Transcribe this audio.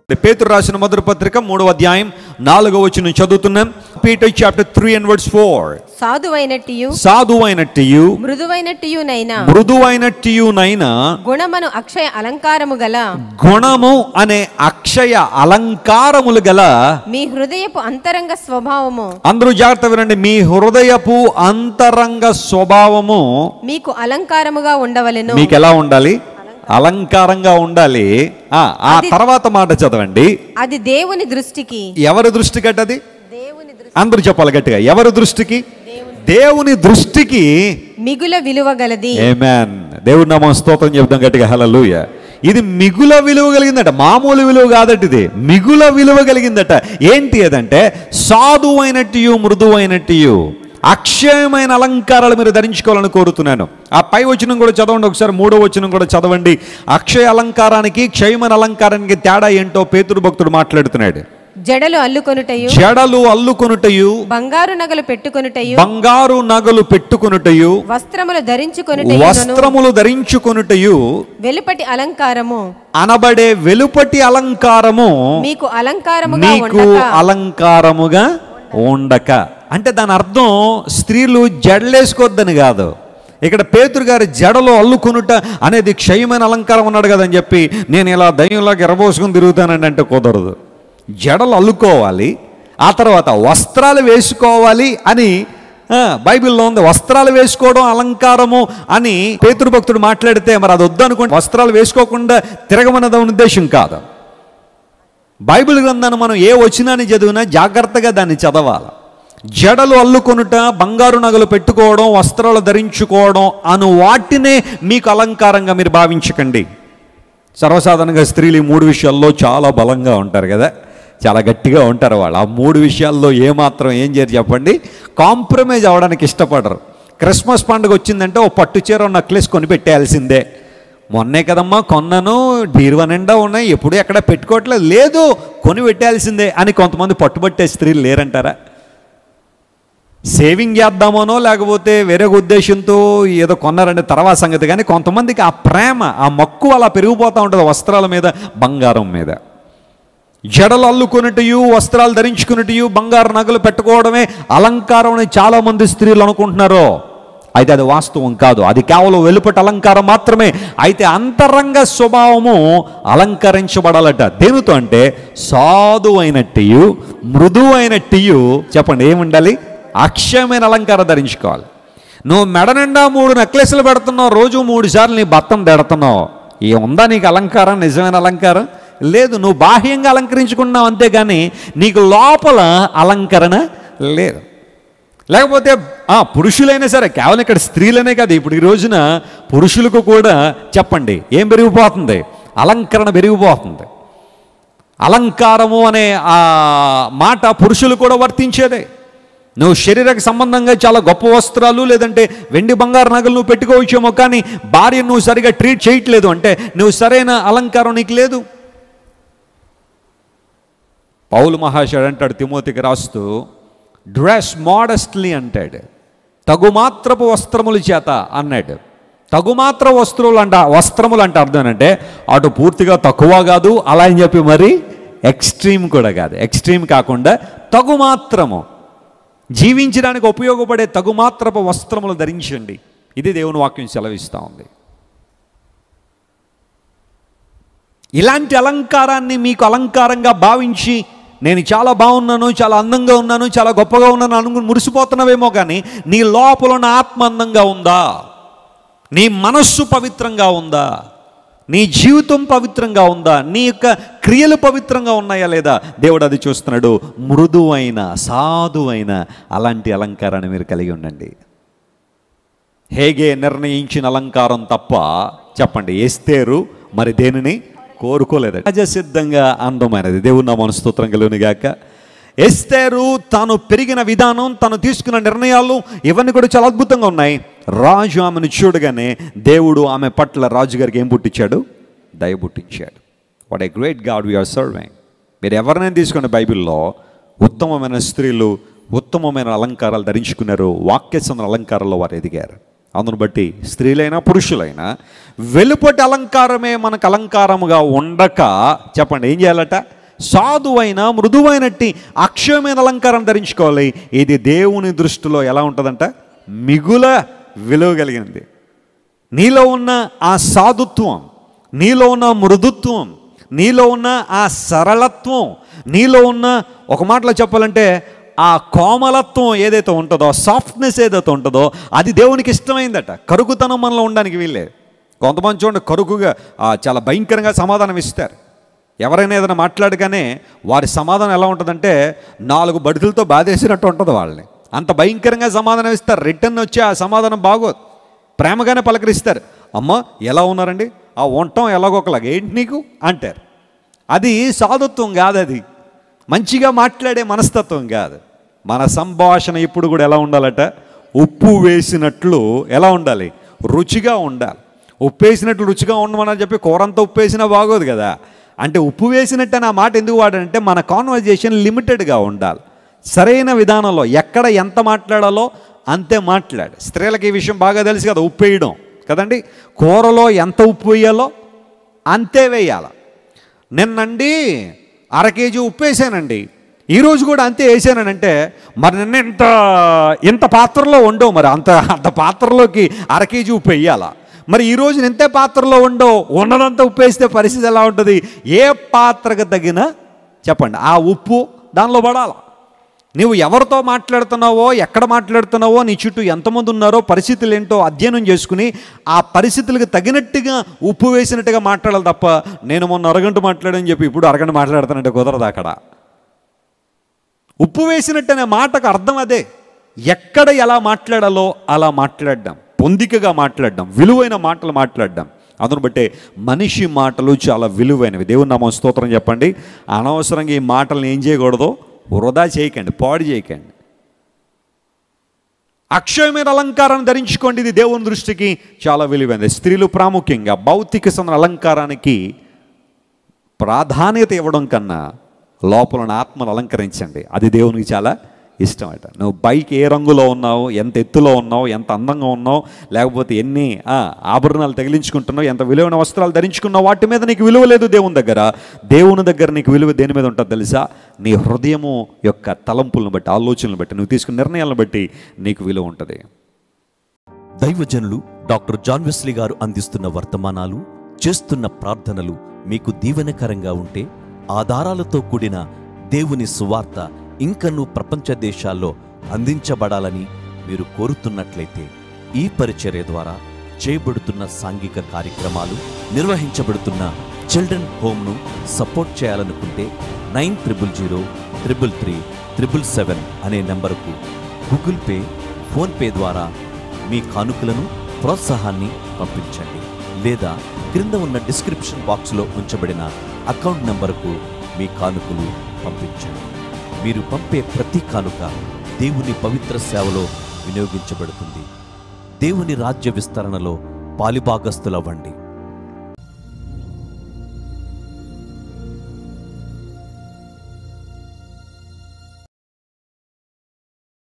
పేతురు రాసిన మొదటి పత్రిక మూడవ అధ్యాయం నాలుగవ వచ్చిన చదువుతున్నాం Peter chapter three and words four సాధువైనట్టియు సాధువైనట్టియు మృదువైనట్టియునైనా మృదువైనట్టియునైనా గుణమను అక్షయ అలంకారము గల గుణము అనే అక్షయ అలంకారములు గల మీ హృదయపు అంతరంగ స్వభావము అందరూ జాగ్రత్త వినండి మీ హృదయపు అంతరంగ స్వభావము మీకు అలంకారముగా ఉండవలెను మీకు ఎలా ఉండాలి అలంకారంగా ఉండాలి ఆ ఆ అది- తర్వాత మాట చదవండి అది దేవుని దృష్టికి ఎవరి దృష్టి కట్టది దేవుని దృష్టి అందరూ చెప్పాలి గట్టిగా ఎవరి దృష్టికి దేవుని దృష్టికి మిగుల విలువ గలది ఏమేన్ దేవుడి నామం స్తోత్రం చెప్తాం గట్టిగా హల్లెలూయా ఇది మిగుల విలువ కలిగిందట మామూలు విలువ కాదట ఇది మిగుల విలువ కలిగిందట ఏంటి అదంటే సాధువైనట్టు మృదువైనట్టు అక్షయమైన అలంకారాలు మీరు ధరించుకోవాలని కోరుతున్నాను ఆ పై వచనం కూడా చదవండి ఒకసారి మూడో వచనం కూడా చదవండి అక్షయ అలంకారానికి క్షయమైన అలంకారానికి తేడా ఏంటో పేతురు భక్తుడు మాట్లాడుతున్నాడు జడలు అల్లుకొనుటయు జడలు అల్లుకొనుటయు బంగారు నగలు పెట్టుకొనుటయు బంగారు నగలు పెట్టుకొనుటయు వస్త్రములు ధరించుకొనుటయు వస్త్రములు ధరించుకొనుటయు వెలుపటి అలంకారము అనబడే వెలుపటి అలంకారము మీకు అలంకారముగా నీకు ఉండక అలంకారముగా ఉండక అంటే దాని అర్థం స్త్రీలు జడలేసుకోవద్దని కాదు ఇక్కడ పేతురు గారి జడలో అల్లుకొనుట అనేది క్షయమైన అలంకారం ఉన్నాడు కదని చెప్పి నేను ఇలా దయ్యంలాగా ఎరబోసుకుని తిరుగుతానండి అంటే కుదరదు జడలు అల్లుకోవాలి ఆ తర్వాత వస్త్రాలు వేసుకోవాలి అని ఆ, బైబిల్లో ఉంది వస్త్రాలు వేసుకోవడం అలంకారము అని పేతురు భక్తుడు మాట్లాడితే మరి అది వద్దనుకోండి వస్త్రాలు వేసుకోకుండా తిరగమన్నది ఉద్దేశం కాదు బైబిల్ గ్రంథాన్ని మనం ఏ వచనాన్ని చదివినా జాగ్రత్తగా దాన్ని చదవాలి జడలు అల్లుకొనుట బంగారు నగలు పెట్టుకోవడం వస్త్రాలు ధరించుకోవడం అను వాటినే మీకు అలంకారంగా మీరు భావించకండి సర్వసాధారణంగా స్త్రీలు ఈ మూడు విషయాల్లో చాలా బలంగా ఉంటారు కదా చాలా గట్టిగా ఉంటారు వాళ్ళు ఆ మూడు విషయాల్లో ఏమాత్రం ఏం చేయరు చెప్పండి కాంప్రమైజ్ అవ్వడానికి ఇష్టపడరు క్రిస్మస్ పండుగ వచ్చిందంటే ఓ పట్టు చీర ఓ నెక్లెస్ కొని పెట్టేయాల్సిందే మొన్నే కదమ్మా కొన్నాను బీరువా నిండా ఉన్నాయి ఎప్పుడు ఎక్కడ పెట్టుకోవట్లేదు లేదు కొని పెట్టాల్సిందే అని కొంతమంది పట్టుబట్టే స్త్రీలు లేరంటారా సేవింగ్ చేద్దామనో లేకపోతే వేరే ఒక ఉద్దేశంతో ఏదో కొన్నారంటే తర్వాత సంగతి కానీ కొంతమందికి ఆ ప్రేమ ఆ మక్కువ అలా పెరిగిపోతూ ఉంటుంది వస్త్రాల మీద బంగారం మీద జడలు అల్లుకున్నట్టు వస్త్రాలు ధరించుకున్నట్టు బంగారు నగలు పెట్టుకోవడమే అలంకారం అని చాలామంది స్త్రీలు అనుకుంటున్నారు అయితే అది వాస్తవం కాదు అది కేవలం వెలుపటి అలంకారం మాత్రమే అయితే అంతరంగ స్వభావము అలంకరించబడాలట దేనితో అంటే సాధువైనట్టు మృదువైనట్టు చెప్పండి ఏముండాలి అక్షయమైన అలంకారం ధరించుకోవాలి నువ్వు మెడ నిండా మూడు నెక్లెస్లు పెడుతున్నావు రోజు మూడు సార్లు నీ బత్తం పెడుతున్నావు ఏముందా నీకు అలంకారం నిజమైన అలంకారం లేదు నువ్వు బాహ్యంగా అలంకరించుకున్నావు అంతేగాని నీకు లోపల అలంకరణ లేదు లేకపోతే ఆ పురుషులైనా సరే కేవలం ఇక్కడ స్త్రీలనే కాదు ఇప్పుడు ఈ రోజున పురుషులకు కూడా చెప్పండి ఏం పెరిగిపోతుంది అలంకరణ పెరిగిపోతుంది అలంకారము అనే ఆ మాట పురుషులు కూడా వర్తించేదే నువ్వు శరీరకు సంబంధంగా చాలా గొప్ప వస్త్రాలు లేదంటే వెండి బంగారు నగలు నువ్వు పెట్టుకోవచ్చేమో కానీ భార్య నువ్వు సరిగా ట్రీట్ చేయట్లేదు అంటే నువ్వు సరైన అలంకారం నీకు లేదు పౌలు మహాశయుడు అంటాడు తిమోతికి రాస్తూ డ్రెస్ మోడస్ట్లీ అంటాడు తగుమాత్రపు వస్త్రముల చేత అన్నాడు తగుమాత్ర వస్త్రములు అంట వస్త్రములు అంటే అర్థం అంటే అటు పూర్తిగా తక్కువ కాదు అలా అని చెప్పి మరి ఎక్స్ట్రీమ్ కూడా కాదు ఎక్స్ట్రీమ్ కాకుండా తగుమాత్రము జీవించడానికి ఉపయోగపడే తగుమాత్రపు వస్త్రములు ధరించండి ఇది దేవుని వాక్యం సెలవిస్తూ ఉంది ఇలాంటి అలంకారాన్ని మీకు అలంకారంగా భావించి నేను చాలా బాగున్నాను చాలా అందంగా ఉన్నాను చాలా గొప్పగా ఉన్నాను అనుకుని మురిసిపోతున్నావేమో కానీ నీ లోపల ఉన్న ఆత్మ అందంగా ఉందా నీ మనస్సు పవిత్రంగా ఉందా నీ జీవితం పవిత్రంగా ఉందా నీ యొక్క క్రియలు పవిత్రంగా ఉన్నాయా లేదా దేవుడు అది చూస్తున్నాడు మృదువైన సాధువైన అలాంటి అలంకారాన్ని మీరు కలిగి ఉండండి హేగే నిర్ణయించిన అలంకారం తప్ప చెప్పండి ఎస్తేరు మరి దేనిని కోరుకోలేదు సహజసిద్ధంగా అందమైనది దేవుడు నా మనస్తోత్రం కలుగును గాక ఎస్తేరు తాను పెరిగిన విధానం తను తీసుకున్న నిర్ణయాలు ఇవన్నీ కూడా చాలా అద్భుతంగా ఉన్నాయి రాజు ఆమెను చూడగానే దేవుడు ఆమె పట్ల రాజుగారికి ఏం పుట్టించాడు దయ పుట్టించాడు what a great God we are serving మీరు ఎవరినైనా తీసుకున్న బైబిల్లో ఉత్తమమైన స్త్రీలు ఉత్తమమైన అలంకారాలు ధరించుకున్నారు వాక్యసంద అలంకారాల్లో వారు ఎదిగారు అందును బట్టి స్త్రీలైనా పురుషులైనా వెలుపటి అలంకారమే మనకు అలంకారముగా ఉండక చెప్పండి ఏం చేయాలట సాధువైన మృదువైనట్టి అక్షయమైన అలంకారం ధరించుకోవాలి ఇది దేవుని దృష్టిలో ఎలా ఉంటుందంట మిగుల విలువ కలిగినది నీలో ఉన్న ఆ సాధుత్వం నీలో ఉన్న మృదుత్వం నీలో ఉన్న ఆ సరళత్వం నీలో ఉన్న ఒక మాటలో చెప్పాలంటే ఆ కోమలత్వం ఏదైతే ఉంటుందో సాఫ్ట్నెస్ ఏదైతే ఉంటుందో అది దేవునికి ఇష్టమైందట కరుకుతనం మనలో ఉండడానికి వీల్లేదు కొంతమంది చూడండి కరుకుగా ఆ, చాలా భయంకరంగా సమాధానం ఇస్తారు ఎవరైనా ఏదైనా మాట్లాడగానే వారి సమాధానం ఎలా ఉంటుందంటే నాలుగు బడుతులతో బాధేసినట్టు ఉంటుంది వాళ్ళని అంత భయంకరంగా సమాధానం ఇస్తారు రిటర్న్ వచ్చి ఆ సమాధానం బాగోదు ప్రేమగానే పలకరిస్తారు అమ్మ ఎలా ఉన్నారండి ఆ వంటం ఎలాగొకలాగా ఏంటి నీకు అంటారు అది సాధుత్వం కాదు అది మంచిగా మాట్లాడే మనస్తత్వం కాదు మన సంభాషణ ఇప్పుడు కూడా ఎలా ఉండాలట ఉప్పు వేసినట్లు ఎలా ఉండాలి రుచిగా ఉండాలి ఉప్పు వేసినట్లు రుచిగా ఉండమని చెప్పి కూరంతా ఉప్పు వేసినా బాగోదు కదా అంటే ఉప్పు వేసినట్టు నా మాట ఎందుకు వాడంటే మన కాన్వర్జేషన్ లిమిటెడ్గా ఉండాలి సరైన విధానంలో ఎక్కడ ఎంత మాట్లాడాలో అంతే మాట్లాడు స్త్రీలకు ఈ విషయం బాగా తెలుసు కదా ఉప్పు వేయడం కదండి కూరలో ఎంత ఉప్పు వేయాలో అంతే వేయాలి నిన్నండి అర కేజీ ఉప్పు వేసానండి ఈరోజు కూడా అంతే వేసానంటే మరి నిన్న ఇంత ఇంత పాత్రలో ఉండవు మరి అంత అంత పాత్రలోకి అర కేజీ ఉప్పు వేయాలా మరి ఈ రోజు ఇంతే పాత్రలో ఉండవు ఉన్నదంతా ఉప్పు వేస్తే పరిస్థితి ఎలా ఉంటుంది ఏ పాత్రకు తగిన చెప్పండి ఆ ఉప్పు దానిలో పడాల నువ్వు ఎవరితో మాట్లాడుతున్నావో ఎక్కడ మాట్లాడుతున్నావో నీ చుట్టూ ఎంతమంది ఉన్నారో పరిస్థితులు ఏంటో అధ్యయనం చేసుకుని ఆ పరిస్థితులకు తగినట్టుగా ఉప్పు వేసినట్టుగా మాట్లాడాలి తప్ప నేను మొన్న అరగంట మాట్లాడని చెప్పి ఇప్పుడు అరగంట మాట్లాడుతానంటే కుదరదు అక్కడ ఉప్పు వేసినట్టు అనే మాటకు అర్థం అదే ఎక్కడ ఎలా మాట్లాడాలో అలా మాట్లాడడం పొందికగా మాట్లాడడం విలువైన మాటలు మాట్లాడడం అందును బట్టే మనిషి మాటలు చాలా విలువైనవి దేవుని నామం స్తోత్రం చెప్పండి అనవసరంగా ఈ మాటలను ఏం చేయకూడదు వృధా చేయకండి పాడు చేయకండి అక్షయమైన అలంకారాన్ని ధరించుకోండి ఇది దేవుని దృష్టికి చాలా విలువైనది స్త్రీలు ప్రాముఖ్యంగా భౌతిక సంబంధ అలంకారానికి ప్రాధాన్యత ఇవ్వడం కన్నా లోపల ఉన్న ఆత్మను అలంకరించండి అది దేవునికి చాలా ఇష్టమట నువ్వు బైక్ ఏ రంగులో ఉన్నావు ఎంత ఎత్తులో ఉన్నావు ఎంత అందంగా ఉన్నావు లేకపోతే ఎన్ని ఆ, ఆభరణాలు తగిలించుకుంటున్నావు ఎంత విలువైన వస్త్రాలు ధరించుకున్నావు వాటి మీద నీకు విలువ లేదు దేవుని దగ్గర దేవుని దగ్గర నీకు విలువ దేని మీద ఉంటుంది తెలుసా నీ హృదయము యొక్క తలంపులను బట్టి ఆలోచనలను బట్టి నువ్వు తీసుకున్న నిర్ణయాలను బట్టి నీకు విలువ ఉంటుంది దైవజనులు డాక్టర్ జాన్ వెస్లీ గారు అందిస్తున్న వర్తమానాలు చేస్తున్న ప్రార్థనలు మీకు దీవెనకరంగా ఉంటే ఆధారాలతో కూడిన దేవుని సువార్త ఇంకనూ ప్రపంచ దేశాల్లో అందించబడాలని మీరు కోరుతున్నట్లయితే ఈ పరిచర్య ద్వారా చేయబడుతున్న సాంఘిక కార్యక్రమాలు నిర్వహించబడుతున్న చిల్డ్రన్ హోమ్ను సపోర్ట్ చేయాలనుకుంటే nine triple zero triple three triple seven అనే నంబరుకు గూగుల్ పే ఫోన్పే ద్వారా మీ కానుకలను ప్రోత్సాహాన్ని పంపించండి లేదా క్రింద ఉన్న డిస్క్రిప్షన్ బాక్స్లో ఉంచబడిన అకౌంట్ నంబరుకు మీ కానుకలు పంపించండి మీరు పంపే ప్రతి కానుక దేవుని పవిత్ర సేవలో వినియోగించబడుతుంది దేవుని రాజ్య విస్తరణలో పాలిభాగస్తులవ్వండి